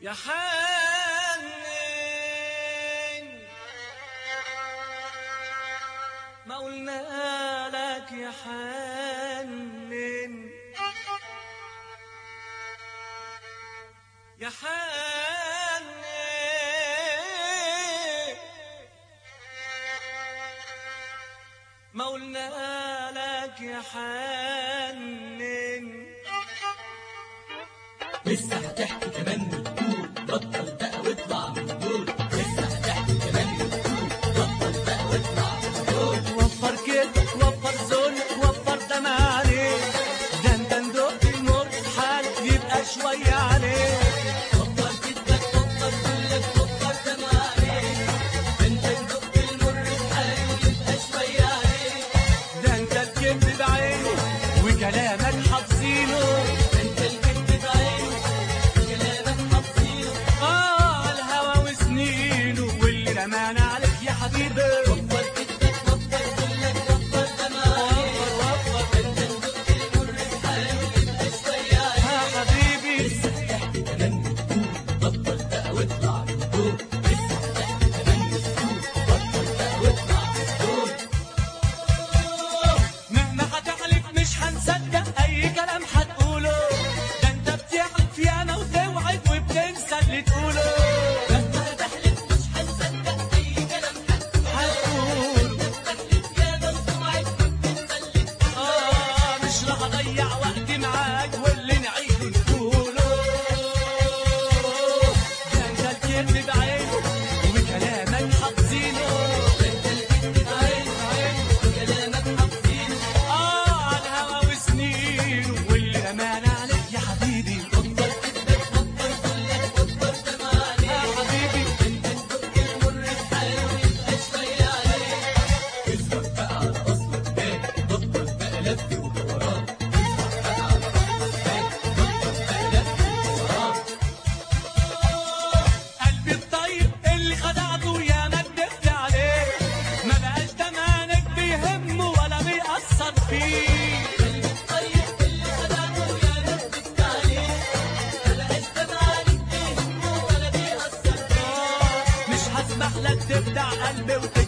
يا حنين ما قلنا لك يا حنين يا حنين ما قلنا لك يا حنين لسه هتحكي كمان وتقول بطل بقى واطلع من دول لسه هتحكي كمان وتقول بطل بقى واطلع من دول وفر كده وفر زول وفر دم عليك ده انت ندق المر حال يبقى شوية عليك وفر كدبك وفر كلك وفر دم عليك انت تدق المر بحاله يبقى شوية عليك ده انت الكذب بعينه وكلامك حافظينه انت الكذب بعينه كلامك حافظينه اه على الهوى وسنينه واللي رمانا عليك يا حبيبي وفر كدبك وفر كلك وفر دم عليك وفر وفر انت تدق المر بحاله يبقى شوية عليك يا حبيبي لسه هتحكي كمان وتقول بطل بقى واطلع من دول لسه هتحكي كمان وتقول بطل بقى واطلع من دول مهما هتحلف مش هنصدق اي كلام هتقوله ده انت بتحلف ياما وتوعد وبتنسى اللي تقوله لما تحلف مش هنصدق اي كلام هتقول هتحلف يا ده وتوعد وبتنسلك اه مش راح اضيع وقتي معاك واللي نعيده نقوله ده انت الكذب بعينه وكلامك حافظينه انت الكذب بعينه كلامك حافظينه اه على الهوى وسنين واللي رمانا عليك يا حبيبي وفر كدبك وفر كلك وفر دم يا عليك حبيبي انت تدق المر بحاله ويبقى شوية عليك اثبت بقى على اصلك تاني بطل بقى لف ودوران اثبت بقى على اصلك تاني بطل بقى لف ودوران قلبي الطيب اللي خدعته يا ما كدبت عليه ما بقاش زمانك بيهمه ولا بيأثر فيه قلبي الطيب اللي خدعته يا نبت عليه بلاش عليك بيهمه ولا بيأثر فيه مش هسمح لك تخدع قلبي وتكذب